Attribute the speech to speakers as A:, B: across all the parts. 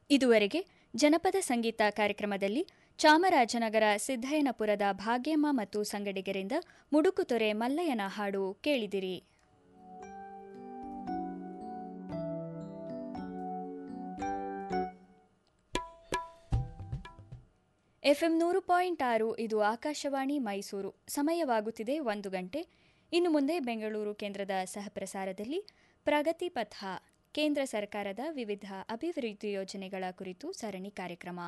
A: ಇದುವರೆಗೆ ಜನಪದ ಸಂಗೀತ ಕಾರ್ಯಕ್ರಮದಲ್ಲಿ ಚಾಮರಾಜನಗರ ಸಿದ್ದಯ್ಯನಪುರದ ಭಾಗ್ಯಮ್ಮ ಮತ್ತು ಸಂಗಡಿಗರಿಂದ ಮುಡುಕುತೊರೆ ಮಲ್ಲಯ್ಯನ ಹಾಡು ಕೇಳಿದಿರಿ ಎಫ್ಎಂ ನೂರು ಪಾಯಿಂಟ್ ಆರು ಇದು ಆಕಾಶವಾಣಿ ಮೈಸೂರು ಸಮಯವಾಗುತ್ತಿದೆ ಒಂದು ಗಂಟೆ ಇನ್ನು ಮುಂದೆ ಬೆಂಗಳೂರು ಕೇಂದ್ರದ ಸಹಪ್ರಸಾರದಲ್ಲಿ ಪ್ರಗತಿ ಪಥ ಕೇಂದ್ರ ಸರ್ಕಾರದ ವಿವಿಧ ಅಭಿವೃದ್ಧಿ ಯೋಜನೆಗಳ ಕುರಿತು ಸರಣಿ ಕಾರ್ಯಕ್ರಮ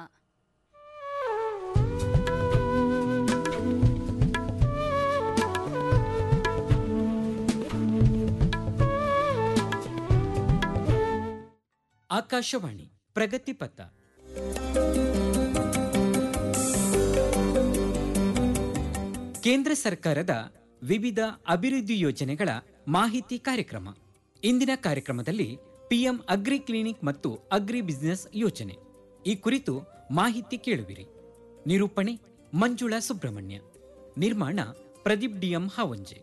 B: ಆಕಾಶವಾಣಿ ಪ್ರಗತಿ ಪಥ ಕೇಂದ್ರ ಸರ್ಕಾರದ ವಿವಿಧ ಅಭಿವೃದ್ಧಿ ಯೋಜನೆಗಳ ಮಾಹಿತಿ ಕಾರ್ಯಕ್ರಮ ಇಂದಿನ ಕಾರ್ಯಕ್ರಮದಲ್ಲಿ ಪಿಎಂ ಅಗ್ರಿ ಕ್ಲಿನಿಕ್ ಮತ್ತು ಅಗ್ರಿ ಬಿಸಿನೆಸ್ ಯೋಜನೆ ಈ ಕುರಿತು ಮಾಹಿತಿ ಕೇಳುವಿರಿ ನಿರೂಪಣೆ ಮಂಜುಳಾ ಸುಬ್ರಹ್ಮಣ್ಯ ನಿರ್ಮಾಣ Pradeep DM Havanje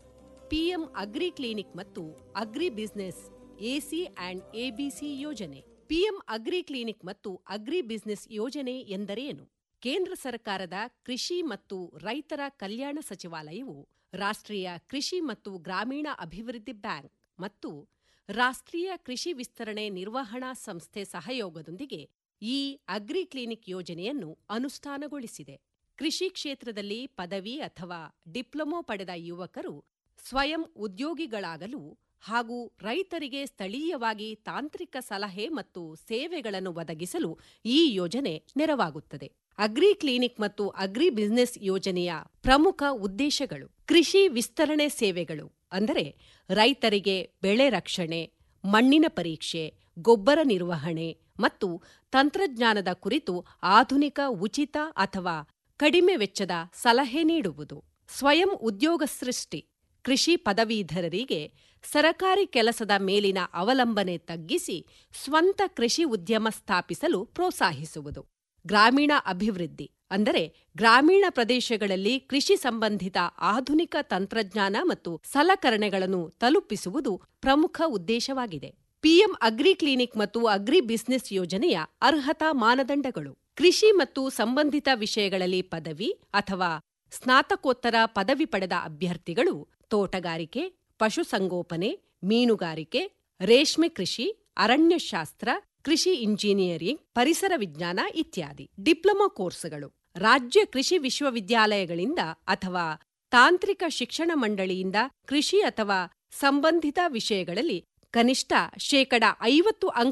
C: PM agri clinic ಮತ್ತು agri business AC and ABC ಯೋಜನೆ ಪಿಎಂ ಅಗ್ರಿ ಕ್ಲಿನಿಕ್ ಮತ್ತು ಅಗ್ರಿ ಬಿಸಿನೆಸ್ ಯೋಜನೆ ಎಂದರೇನು ಕೇಂದ್ರ ಸರ್ಕಾರದ ಕೃಷಿ ಮತ್ತು ರೈತರ ಕಲ್ಯಾಣ ಸಚಿವಾಲಯವು ರಾಷ್ಟ್ರೀಯ ಕೃಷಿ ಮತ್ತು ಗ್ರಾಮೀಣ ಅಭಿವೃದ್ಧಿ ಬ್ಯಾಂಕ್ ಮತ್ತು ರಾಷ್ಟ್ರೀಯ ಕೃಷಿ ವಿಸ್ತರಣೆ ನಿರ್ವಹಣಾ ಸಂಸ್ಥೆ ಸಹಯೋಗದೊಂದಿಗೆ ಈ ಅಗ್ರಿ ಕ್ಲಿನಿಕ್ ಯೋಜನೆಯನ್ನು ಅನುಷ್ಠಾನಗೊಳಿಸಿದೆ ಕೃಷಿ ಕ್ಷೇತ್ರದಲ್ಲಿ ಪದವಿ ಅಥವಾ ಡಿಪ್ಲೊಮೊ ಪಡೆದ ಯುವಕರು ಸ್ವಯಂ ಉದ್ಯೋಗಿಗಳಾಗಲು ಹಾಗೂ ರೈತರಿಗೆ ಸ್ಥಳೀಯವಾಗಿ ತಾಂತ್ರಿಕ ಸಲಹೆ ಮತ್ತು ಸೇವೆಗಳನ್ನು ಒದಗಿಸಲು ಈ ಯೋಜನೆ ನೆರವಾಗುತ್ತದೆ ಅಗ್ರಿ ಕ್ಲಿನಿಕ್ ಮತ್ತು ಅಗ್ರಿ ಬಿಸಿನೆಸ್ ಯೋಜನೆಯ ಪ್ರಮುಖ ಉದ್ದೇಶಗಳು ಕೃಷಿ ವಿಸ್ತರಣೆ ಸೇವೆಗಳು ಅಂದರೆ ರೈತರಿಗೆ ಬೆಳೆ ರಕ್ಷಣೆ ಮಣ್ಣಿನ ಪರೀಕ್ಷೆ ಗೊಬ್ಬರ ನಿರ್ವಹಣೆ ಮತ್ತು ತಂತ್ರಜ್ಞಾನದ ಕುರಿತು ಆಧುನಿಕ ಉಚಿತ ಅಥವಾ ಕಡಿಮೆ ವೆಚ್ಚದ ಸಲಹೆ ನೀಡುವುದು ಸ್ವಯಂ ಉದ್ಯೋಗ ಸೃಷ್ಟಿ ಕೃಷಿ ಪದವೀಧರರಿಗೆ ಸರಕಾರಿ ಕೆಲಸದ ಮೇಲಿನ ಅವಲಂಬನೆ ತಗ್ಗಿಸಿ ಸ್ವಂತ ಕೃಷಿ ಉದ್ಯಮ ಸ್ಥಾಪಿಸಲು ಪ್ರೋತ್ಸಾಹಿಸುವುದು ಗ್ರಾಮೀಣ ಅಭಿವೃದ್ಧಿ ಅಂದರೆ ಗ್ರಾಮೀಣ ಪ್ರದೇಶಗಳಲ್ಲಿ ಕೃಷಿ ಸಂಬಂಧಿತ ಆಧುನಿಕ ತಂತ್ರಜ್ಞಾನ ಮತ್ತು ಸಲಕರಣೆಗಳನ್ನು ತಲುಪಿಸುವುದು ಪ್ರಮುಖ ಉದ್ದೇಶವಾಗಿದೆ ಪಿಎಂ ಅಗ್ರಿ ಕ್ಲಿನಿಕ್ ಮತ್ತು ಅಗ್ರಿ ಬಿಸಿನೆಸ್ ಯೋಜನೆಯ ಅರ್ಹತಾ ಮಾನದಂಡಗಳು ಕೃಷಿ ಮತ್ತು ಸಂಬಂಧಿತ ವಿಷಯಗಳಲ್ಲಿ ಪದವಿ ಅಥವಾ ಸ್ನಾತಕೋತ್ತರ ಪದವಿ ಪಡೆದ ಅಭ್ಯರ್ಥಿಗಳು ತೋಟಗಾರಿಕೆ ಪಶುಸಂಗೋಪನೆ ಮೀನುಗಾರಿಕೆ ರೇಷ್ಮೆ ಕೃಷಿ ಅರಣ್ಯಶಾಸ್ತ್ರ ಕೃಷಿ ಇಂಜಿನಿಯರಿಂಗ್ ಪರಿಸರ ವಿಜ್ಞಾನ ಇತ್ಯಾದಿ ಡಿಪ್ಲೊಮಾ ಕೋರ್ಸ್ಗಳು ರಾಜ್ಯ ಕೃಷಿ ವಿಶ್ವವಿದ್ಯಾಲಯಗಳಿಂದ ಅಥವಾ ತಾಂತ್ರಿಕ ಶಿಕ್ಷಣ ಮಂಡಳಿಯಿಂದ ಕೃಷಿ ಅಥವಾ ಸಂಬಂಧಿತ ವಿಷಯಗಳಲ್ಲಿ ಕನಿಷ್ಠ ಶೇಕಡ ಐವತ್ತು ಅಂಕ